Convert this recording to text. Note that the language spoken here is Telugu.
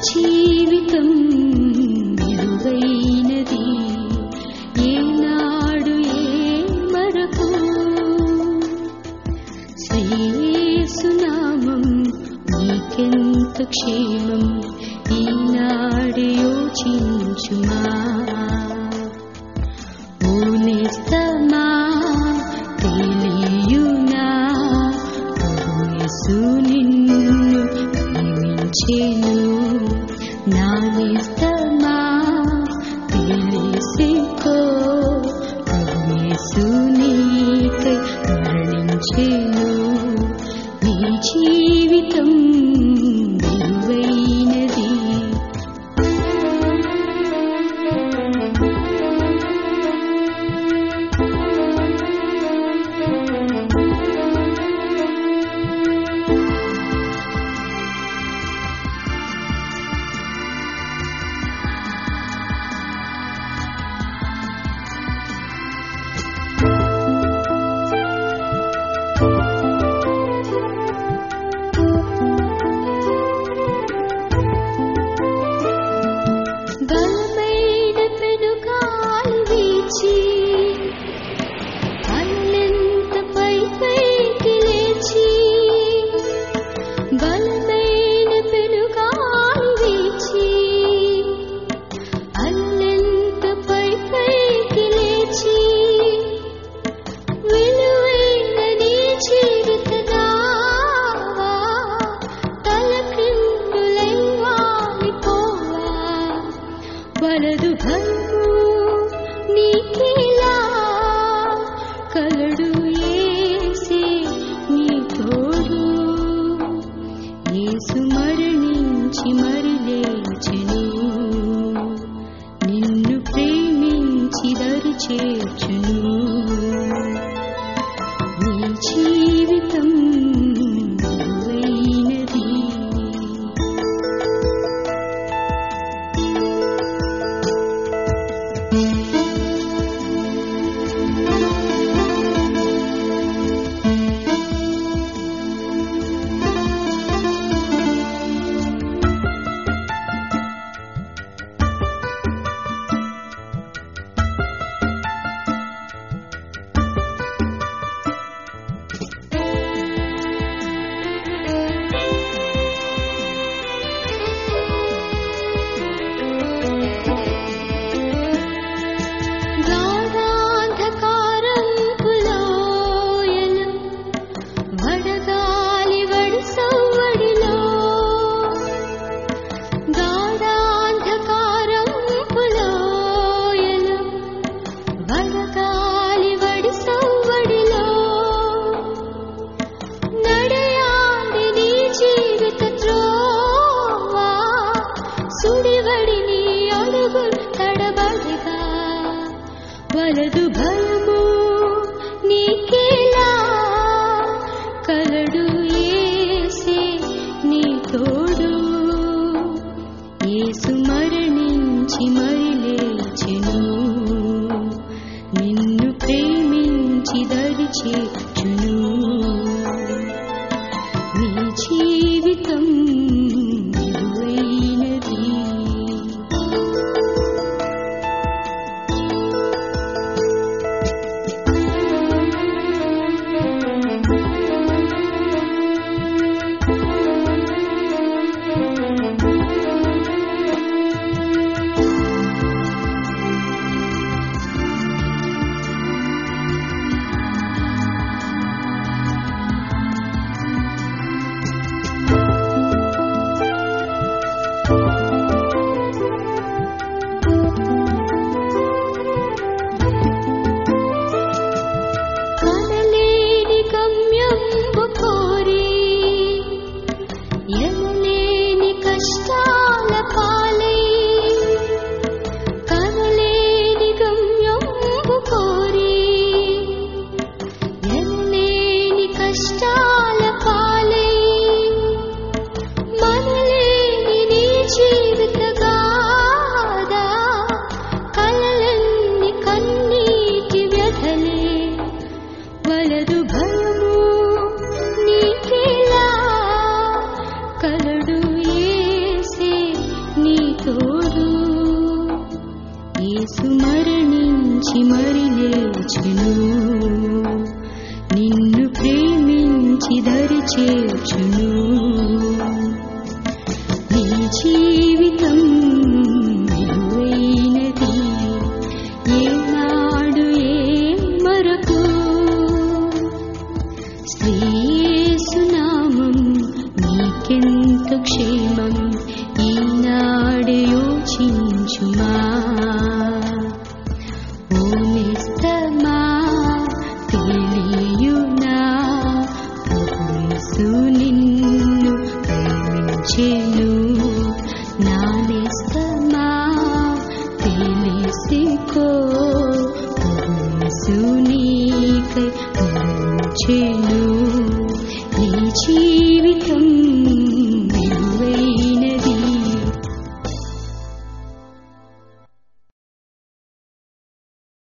జీవితం విలువైనది ఏనాడు ఏ మరకు శ్రీయేసునామం నీకెంత క్షేమం ఈనాడు యోచించుమా ఓ నేస్తమా తెలియునా ప్రభు యేసు నిన్ను ప్రేమించెను నా నేస్తమా తెలిసికో ప్రభు యేసు నీకై మరణించెను నీ జీవితం విలువైనది బలమైన పెనుగాలి వీచి అల్లెంత పై పైకి లేచి బలమైన పెనుగాలి వీచి అల్లెంత పై పైకి లేచి విలువైన నీ జీవిత నావా తల క్రిందులై వాలిపోవా వలదు భయము నీకిలా కలడు ఏసే నీ తోడు యేసు మరణించి మరి లేచెను నిన్ను ప్రేమించి దరి చేర్చును నీ జీవితం విలువైనది గాఢాంధకారం కులోయలు వడగాలి వడి సవ్వడిలో గాఢాంధకారం కులోయలు వడగాలి వడి సవ్వడిలో నడయాడి నీ జీవిత త్రోవా సుడివడి నీ అడుగులు తడబడగా వలదు భయము నీకేలా కలడు ఏసే నీ తోడు యేసు మరణించి మరి లేచెను నిన్ను ప్రేమించి దరి చేర్చును నీ జీవితం విలువైనది కనలేని గమ్యంబు కోరి ఎనలేని కష్టాల పాలై కనలేని గమ్యంబు కోరి ఎనలేని కష్టాల పాలై మనలేని నీ జీవిత గాథ కలలన్నీ కన్నీటి వ్యధలే వలదు భయము నీకేలా కలడు ఏసే జీవితం